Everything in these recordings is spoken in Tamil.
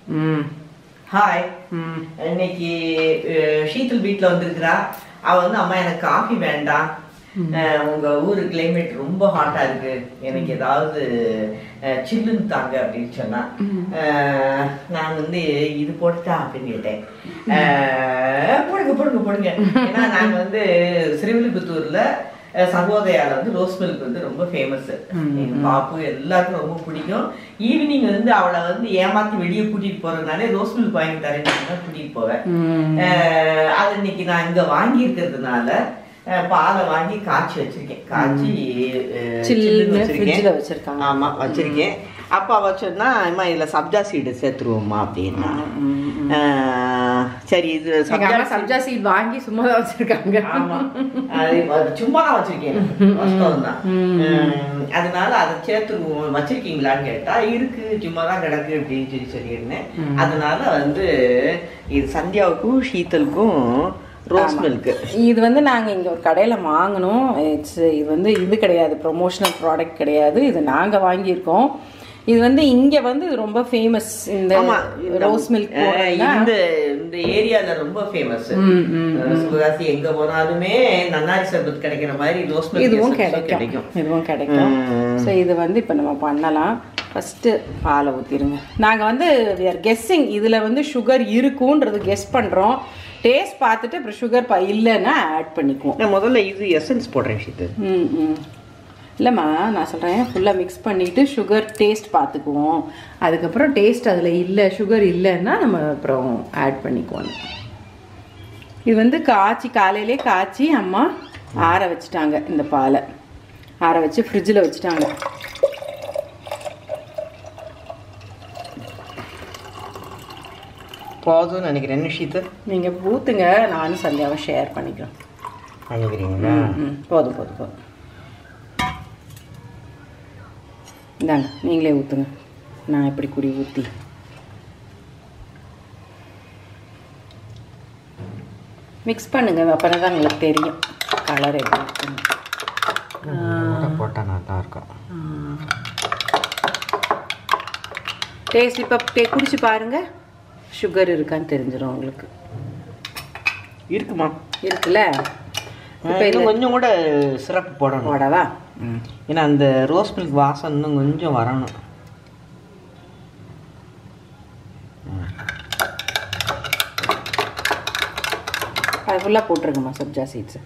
ம் ஹாய் ம் இன்னைக்கு அஹ், ஷீதல் வீட்டில் வந்திருக்கிறா அவ வந்து அம்மா எனக்கு காஃபி வேண்டாம் அஹ், உங்க ஊரு கிளைமேட் ரொம்ப ஹாட்டா இருக்கு எனக்கு ஏதாவது அஹ், சில்லுன்னு தாங்க அப்படின்னு சொன்னா அஹ், நான் வந்து இது போட்டுட்டா அப்படின்னு கேட்டேன் அஹ், போடுங்க போடுங்க போடுங்க ஏன்னா நாங்க வந்து ஸ்ரீவில்லிபுத்தூர்ல அஹ், சர்வோதயால வந்து ரோஸ் மில்க் வந்து ரொம்ப ஃபேமஸ் எங்க பாப்பு எல்லாருக்கும் ரொம்ப பிடிக்கும் ஈவினிங் வந்து அவளை வந்து ஏமாத்தி வெளியே கூட்டிட்டு போறதுனாலே ரோஸ் மில்க் வாங்கி தரேன்னு சொன்னா கூட்டிட்டு போவேன் ம் அஹ் அது இன்னைக்கு நான் இங்க வாங்கி இருக்கிறதுனால பாலை வாங்கி காய்ச்சி வச்சிருக்கேன் காய்ச்சி அஹ், சில்லுன்னு சில்லுன்னு வச்சிருக்கேன். ஃப்ரிட்ஜில் வச்சுருக்காங்க ஆமா வச்சிருக்கேன் அப்ப அவ சொன்னா அம்மா இதுல சப்ஜா சீடு சேர்த்துருவோம்மா அப்படின்னா அஹ், சரி இது எங்கள் சப்ஜா அம்மா சப்ஜா சீட் வாங்கி சும்மா தான் வச்சுருக்காங்க ஆமா அது அது சும்மா தான் வச்சிருக்கேன் வாஸ்தவம் தான் உம், அதனால அதை சேர்த்துருவோம் வச்சிருக்கீங்களான்னு கேட்டா இருக்கு சும்மா தான் கிடக்கு அப்படின்னு சொல்லி சொல்லியிருந்தேன் அதனால வந்து இது சந்தியாவுக்கும் ஷீத்தலுக்கும் ரோஸ் மில்க் இது வந்து நாங்கள் இங்கே ஒரு கடையில் வாங்கினோம் இட்ஸ் இது வந்து இது கிடையாது ப்ரொமோஷனல் ப்ராடக்ட் கிடையாது இது நாங்கள் வாங்கியிருக்கோம் இது வந்து இங்கே வந்து இது ரொம்ப ஃபேமஸ் இந்த ஆமா இந்த- ரோஸ் மில்க் அஹ், இந்த இந்த ஏரியால ரொம்ப ஃபேமஸ் சிவகாசி எங்க போனாலுமே நன்னாரி சர்பத் கிடைக்கிற மாதிரி ரோஸ் மில்க் இதுவும் essence கிடைக்கும் இதுவும் கிடைக்கும் ஸோ இது வந்து இப்போ நம்ம பண்ணலாம் ஃபஸ்ட்டு பாலை ஊற்றிடுங்க நாங்கள் வந்து we are கெஸ்ஸிங் இதில் வந்து சுகர் இருக்குன்றது கெஸ் பண்ணுறோம் டேஸ்ட் பார்த்துட்டு அப்புறம் சுகர் ப இல்லைன்னா ஆட் பண்ணிக்குவோம் நான் முதல்ல இது எசன்ஸ் போடுறேன் ஷீத்தல் ம் ம் இல்லைம்மா நான் சொல்கிறேன் ஃபுல்லாக மிக்ஸ் பண்ணிவிட்டு சுகர் டேஸ்ட் பார்த்துக்குவோம் அதுக்கப்புறம் டேஸ்ட் அதில் இல்லை சுகர் இல்லைன்னா நம்ம அப்புறம் ஆட் பண்ணிக்குவோம் இது வந்து காய்ச்சி காலையிலே காய்ச்சி அம்மா ஆற வச்சுட்டாங்க இந்த பாலை ஆற வச்சு ஃப்ரிட்ஜில் வச்சுட்டாங்க போதும்னு நினைக்கிறேன் என்ன ஷீத்தல் நீங்கள் ஊற்றுங்க நானும் சந்தியாவை ஷேர் பண்ணிக்கிறோம் நினைக்கிறீங்களா ம் போதும் போதும் போதும் இந்தாங்க நீங்களே ஊற்றுங்க நான் எப்படி குடி ஊற்றி மிக்ஸ் பண்ணுங்க அப்போ தான் உங்களுக்கு தெரியும் கலர் எப்படி இருக்குன்னு போட்டா நல்லா இருக்கும் டேஸ்ட் இப்போ டே குடிச்சு பாருங்க சுகர் இருக்கான்னு தெரிஞ்சிடும் உங்களுக்கு இருக்குமா இருக்குல்ல இப்போ இன்னும் கொஞ்சம் கூட சிறப்பு போடணும் போடவா ஏன்னா அந்த ரோஸ் மில்க் வாசம் இன்னும் கொஞ்சம் வரணும் அது ஃபுல்லாக போட்டிருக்கேம்மா சப்ஜா சீட்ஸு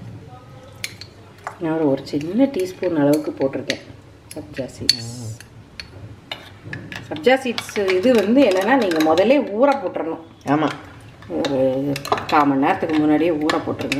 நான் ஒரு ஒரு சின்ன டீஸ்பூன் அளவுக்கு போட்டிருக்கேன் சப்ஜா சீட்ஸ் சப்ஜா சீட்ஸ் இது வந்து என்னென்னா நீங்கள் முதல்ல ஊற போட்டுறணும் ஆமாம் ஒரு கால் மணி நேரத்துக்கு முன்னாடியே ஊற போட்டுருங்க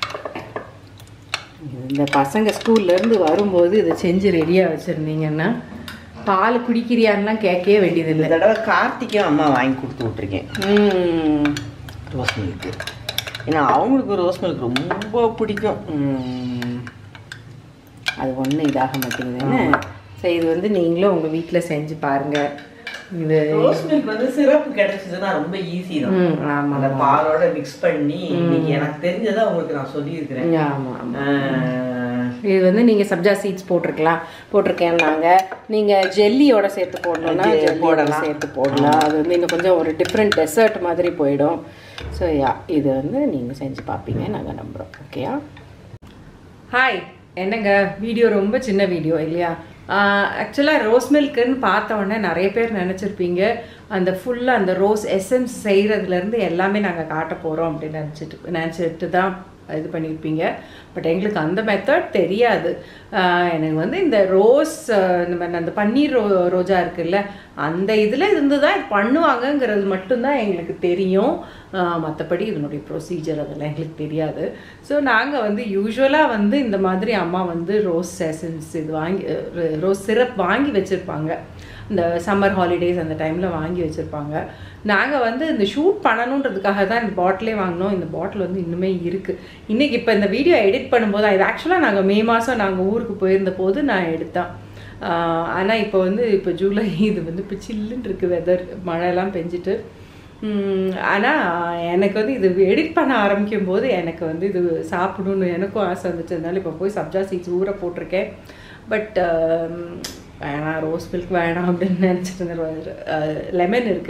இந்த பசங்க ஸ்கூல்லேருந்து வரும்போது இதை செஞ்சு ரெடியாக வச்சுருந்தீங்கன்னா பால் குடிக்கிறியான்லாம் கேட்கவே இந்த வேண்டியதில்லை தடவை கார்த்திக்கும் அம்மா வாங்கி கொடுத்து விட்ருக்கேன் ம் ரோஸ் மில்க்கு ஏன்னா அவங்களுக்கு ரோஸ் மில்க் ரொம்ப பிடிக்கும் ம். அது ஒன்றும் இதாக மாட்டேங்குதுன்னு சரி இது வந்து நீங்களும் உங்கள் வீட்டில் செஞ்சு பாருங்கள் இது ரோஸ் மில்க் வந்து சிறப்பு கிடைச்சதுன்னா ரொம்ப ஈஸி தான் ம் ஆமாம் அந்த பாலோட மிக்ஸ் பண்ணி இன்னைக்கு எனக்கு தெரிஞ்சதை உங்களுக்கு நான் சொல்லியிருக்கிறேன் ஆமாம் ஆமாம் ஆஹ், இது வந்து நீங்கள் சப்ஜா சீட்ஸ் போட்டிருக்கலாம் போட்டிருக்கேன்னாங்க நீங்கள் ஜெல்லியோட சேர்த்து போடணும்னா ஜெ- ஜெல்லியோட போடலாம். சேர்த்து போடலாம் அது வந்து இன்னும் கொஞ்சம் ஒரு டிஃப்ரெண்ட் டெசர்ட் மாதிரி போயிடும் ஸோ யா இது வந்து நீங்கள் செஞ்சு பார்ப்பீங்க நாங்கள் நம்புகிறோம் ஓகேயா ஹாய் என்னங்க வீடியோ ரொம்ப சின்ன வீடியோ இல்லையா ஆக்சுவலாக ரோஸ் மில்க்குன்னு பார்த்த உடனே நிறைய பேர் நினச்சிருப்பீங்க அந்த ஃபுல்லாக அந்த ரோஸ் எசன்ஸ் செய்கிறதுலேருந்து எல்லாமே நாங்கள் காட்ட போகிறோம் அப்படின்னு நினச்சிட்டு நினச்சிட்டு தான் இது பண்ணியிருப்பீங்க பட் எங்களுக்கு அந்த மெத்தட் தெரியாது ஆஹ் எனக்கு வந்து இந்த ரோஸ் ஆஹ் இந்த மாதிரி அந்த பன்னீர் ரோ ரோஜா இருக்குல்ல அந்த இதில் இருந்து தான் இது பண்ணுவாங்கங்கிறது மட்டும்தான் எங்களுக்கு தெரியும் மற்றபடி இதனுடைய ப்ரொசீஜர் அதெல்லாம் எங்களுக்கு தெரியாது ஸோ நாங்கள் வந்து யூஸ்வலாக வந்து இந்த மாதிரி அம்மா வந்து ரோஸ் எசன்ஸ் இது வாங்கி ரோஸ் சிரப் வாங்கி வச்சுருப்பாங்க இந்த சம்மர் ஹாலிடேஸ் அந்த டைமில் வாங்கி வச்சுருப்பாங்க நாங்கள் வந்து இந்த ஷூட் பண்ணணுன்றதுக்காக தான் இந்த பாட்டிலே வாங்கினோம் இந்த பாட்டில் வந்து இன்னுமே இருக்குது இன்றைக்கி இப்போ இந்த வீடியோ எடிட் பண்ணும்போது இது ஆக்சுவலாக நாங்கள் மே மாதம் நாங்கள் ஊருக்கு போயிருந்த போது நான் எடுத்தேன் ஆனால் இப்போ வந்து இப்போ ஜூலை இது வந்து இப்போ சில்லுன்னு இருக்குது வெதர் மழைலாம் பெஞ்சிட்டு ஆனால் எனக்கு வந்து இது எடிட் பண்ண ஆரம்பிக்கும் போது எனக்கு வந்து இது சாப்பிடணும்னு எனக்கும் ஆசை வந்துட்டு அதனால இப்போ போய் சப்ஜா சீட்ஸ் ஊற போட்டிருக்கேன் பட் வேணாம் ரோஸ் மில்க் வேணாம் அப்படின்னு நினச்சிட்டு இருந்தேன் லெமன் இருக்குது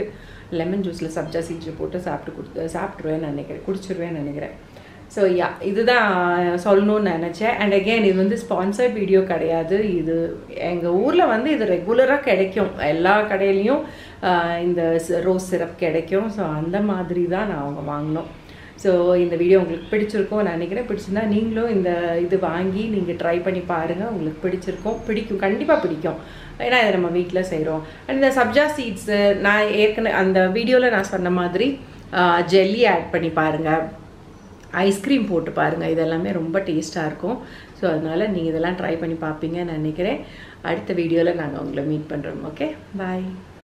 லெமன் ஜூஸில் சப்ஜா சீட்ஸ் போட்டு சாப்பிட்டு கொடுத்து சாப்பிட்ருவேன்னு நினைக்கிறேன் குடிச்சிருவேன்னு நினைக்கிறேன் ஸோ யா இதுதான் சொல்லணும்னு நினச்சேன் அண்ட் அகெயின் இது வந்து ஸ்பான்சர்ட் வீடியோ கிடையாது இது எங்கள் ஊரில் வந்து இது ரெகுலராக கிடைக்கும் எல்லா கடையிலையும் ஆஹ், இந்த ரோஸ் சிரப் கிடைக்கும் ஸோ அந்த மாதிரி தான் நான் அவங்க வாங்கினோம் ஸோ இந்த வீடியோ உங்களுக்கு பிடிச்சிருக்கும் நான் நினைக்கிறேன் பிடிச்சிருந்தா நீங்களும் இந்த இது வாங்கி நீங்கள் ட்ரை பண்ணி பாருங்கள் உங்களுக்கு பிடிச்சிருக்கும் பிடிக்கும் கண்டிப்பாக பிடிக்கும் ஏன்னா இதை நம்ம வீட்டில் செய்கிறோம் அண்ட் இந்த சப்ஜா சீட்ஸு நான் ஏற்கனவே அந்த வீடியோவில் நான் சொன்ன மாதிரி ஜெல்லி ஆட் பண்ணி பாருங்கள் ஐஸ்கிரீம் போட்டு பாருங்கள் இதெல்லாமே ரொம்ப டேஸ்ட்டாக இருக்கும் ஸோ அதனால் நீங்கள் இதெல்லாம் ட்ரை பண்ணி பார்ப்பீங்கன்னு நினைக்கிறேன் அடுத்த வீடியோவில் நாங்கள் உங்களை மீட் பண்ணுறோம் ஓகே பாய்